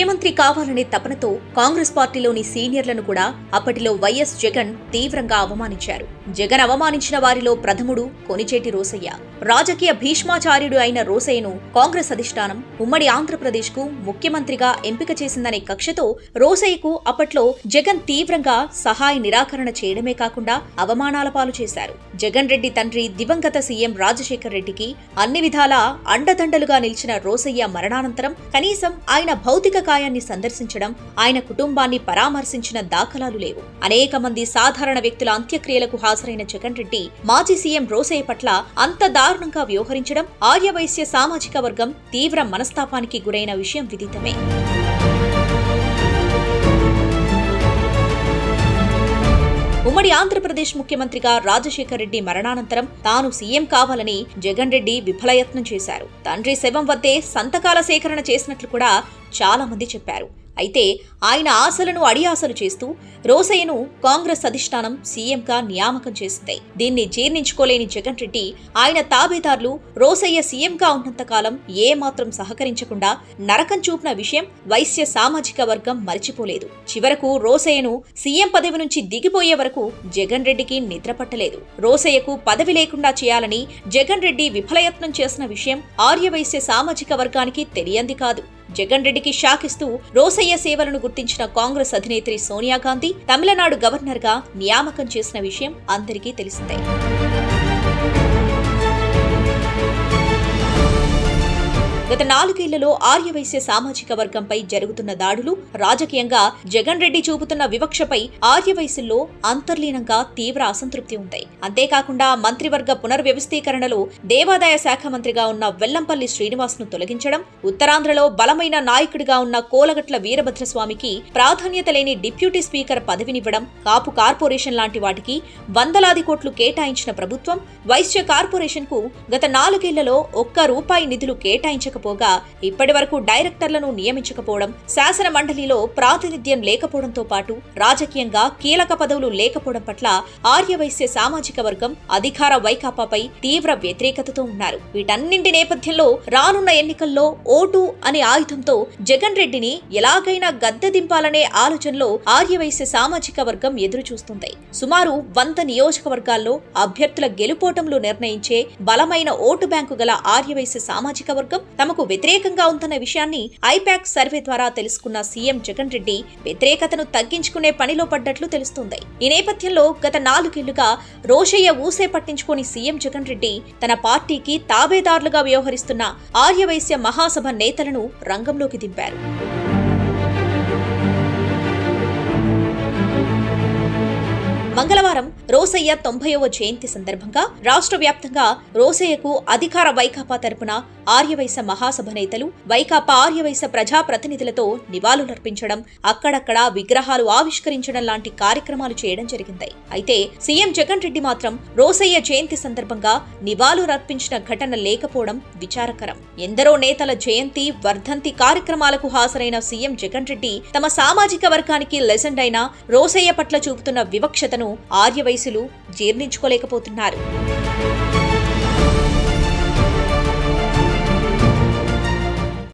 ముఖ్యమంత్రి కావాలనే తపనతో కాంగ్రెస్ పార్టీలోని సీనియర్లను కూడా అప్పటిలో వైఎస్ జగన్ తీవ్రంగా అవమానించారు జగన్ అవమానించిన వారిలో ప్రథముడు కొనిచేటి రోసయ్య రాజకీయ భీష్మాచార్యుడు అయిన రోసయ్యను కాంగ్రెస్ అధిష్టానం ఉమ్మడి ఆంధ్రప్రదేశ్ కు ముఖ్యమంత్రిగా ఎంపిక చేసిందనే కక్షతో రోసయ్యకు అప్పట్లో జగన్ తీవ్రంగా సహాయ నిరాకరణ చేయడమే కాకుండా అవమానాల పాలు చేశారు జగన్ రెడ్డి తండ్రి దివంగత సీఎం రాజశేఖర్ రెడ్డికి అన్ని విధాలా అండదండలుగా నిలిచిన రోసయ్య మరణానంతరం కనీసం ఆయన భౌతిక కాయాన్ని సందర్శించడం ఆయన కుటుంబాన్ని పరామర్శించిన దాఖలాలు లేవు అనేక మంది సాధారణ వ్యక్తుల అంత్యక్రియలకు హాజరైన జగన్ రెడ్డి మాజీ సీఎం రోసయ్య పట్ల అంత దారుణంగా వ్యవహరించడం ఆర్యవైశ్య సామాజిక వర్గం తీవ్ర మనస్తాపానికి గురైన విషయం విదితమే ఉమ్మడి ఆంధ్రప్రదేశ్ ముఖ్యమంత్రిగా రాజశేఖర్ రెడ్డి మరణానంతరం తాను సీఎం కావాలని జగన్ రెడ్డి విఫలయత్నం చేశారు తండ్రి శవం వద్దే సంతకాల సేకరణ చేసినట్లు కూడా చాలా మంది చెప్పారు అయితే ఆయన ఆశలను అడియాసలు చేస్తూ రోసయ్యను కాంగ్రెస్ అధిష్టానం సీఎంగా నియామకం చేసింది దీన్ని జీర్ణించుకోలేని జగన్ రెడ్డి ఆయన తాబేదారులు రోసయ్య సీఎంగా ఉన్నంతకాలం ఏమాత్రం సహకరించకుండా నరకం చూపిన విషయం వైశ్య సామాజిక వర్గం మరిచిపోలేదు చివరకు రోసయ్యను సీఎం పదవి నుంచి దిగిపోయే వరకు జగన్ రెడ్డికి నిద్రపట్టలేదు రోసయ్యకు పదవి లేకుండా చేయాలని జగన్ రెడ్డి విఫలయత్నం చేసిన విషయం ఆర్యవైశ్య సామాజిక వర్గానికి తెలియంది కాదు జగన్ రెడ్డికి షాకిస్తూ రోసయ్య సేవలను గుర్తించిన కాంగ్రెస్ అధినేత్రి సోనియా గాంధీ తమిళనాడు గవర్నర్గా నియామకం చేసిన విషయం అందరికీ తెలిసిందే గత నాలుగేళ్లలో ఆర్యవైశ్య సామాజిక వర్గంపై జరుగుతున్న దాడులు రాజకీయంగా జగన్ రెడ్డి చూపుతున్న వివక్షపై ఆర్యవైశ్యుల్లో అంతర్లీనంగా తీవ్ర అసంతృప్తి ఉంది అంతేకాకుండా మంత్రివర్గ పునర్వ్యవస్థీకరణలో దేవాదాయ శాఖ మంత్రిగా ఉన్న వెల్లంపల్లి శ్రీనివాస్ ను తొలగించడం ఉత్తరాంధ్రలో బలమైన నాయకుడిగా ఉన్న కోలగట్ల వీరభద్రస్వామికి ప్రాధాన్యత లేని డిప్యూటీ స్పీకర్ పదవినివ్వడం కాపు కార్పొరేషన్ లాంటి వాటికి వందలాది కోట్లు కేటాయించిన ప్రభుత్వం వైశ్య కార్పొరేషన్ కు గత నాలుగేళ్లలో ఒక్క రూపాయి నిధులు కేటాయించక లేకపోగా ఇప్పటి వరకు డైరెక్టర్లను నియమించకపోవడం శాసన మండలిలో ప్రాతినిధ్యం లేకపోవడంతో పాటు రాజకీయంగా కీలక పదవులు లేకపోవడం పట్ల ఆర్యవైశ్య సామాజిక వర్గం అధికార వైకాపాపై తీవ్ర వ్యతిరేకతతో ఉన్నారు వీటన్నింటి నేపథ్యంలో రానున్న ఎన్నికల్లో ఓటు అనే ఆయుధంతో జగన్ రెడ్డిని ఎలాగైనా గద్దె దింపాలనే ఆలోచనలో ఆర్యవైశ్య సామాజిక వర్గం ఎదురు చూస్తుంది సుమారు వంద నియోజకవర్గాల్లో అభ్యర్థుల గెలుపోటములు నిర్ణయించే బలమైన ఓటు బ్యాంకు గల ఆర్యవైశ్య సామాజిక వర్గం తమకు వ్యతిరేకంగా ఉందన్న విషయాన్ని ఐపాక్ సర్వే ద్వారా తెలుసుకున్న సీఎం జగన్ రెడ్డి వ్యతిరేకతను తగ్గించుకునే పనిలో పడ్డట్లు తెలుస్తుంది ఈ నేపథ్యంలో గత నాలుగేళ్లుగా రోషయ్య ఊసే పట్టించుకుని సీఎం జగన్ రెడ్డి తన పార్టీకి తాబేదారులుగా వ్యవహరిస్తున్న ఆర్యవైశ్య మహాసభ నేతలను రంగంలోకి దింపారు మంగళవారం రోసయ్య తొంభైవ జయంతి సందర్భంగా రాష్ట్ర వ్యాప్తంగా రోసయ్యకు అధికార వైకాపా తరపున ఆర్యవైశ్య మహాసభ నేతలు వైకాపా ఆర్యవైశ్య ప్రజా ప్రతినిధులతో నివాళులర్పించడం అక్కడక్కడ విగ్రహాలు ఆవిష్కరించడం లాంటి కార్యక్రమాలు చేయడం జరిగింది అయితే సీఎం జగన్ రెడ్డి మాత్రం రోసయ్య జయంతి సందర్భంగా నివాళులర్పించిన ఘటన లేకపోవడం విచారకరం ఎందరో నేతల జయంతి వర్ధంతి కార్యక్రమాలకు హాజరైన సీఎం జగన్ రెడ్డి తమ సామాజిక వర్గానికి లెజెండ్ అయిన రోసయ్య పట్ల చూపుతున్న వివక్షతను ఆర్యవైశ్యులు జీర్ణించుకోలేకపోతున్నారు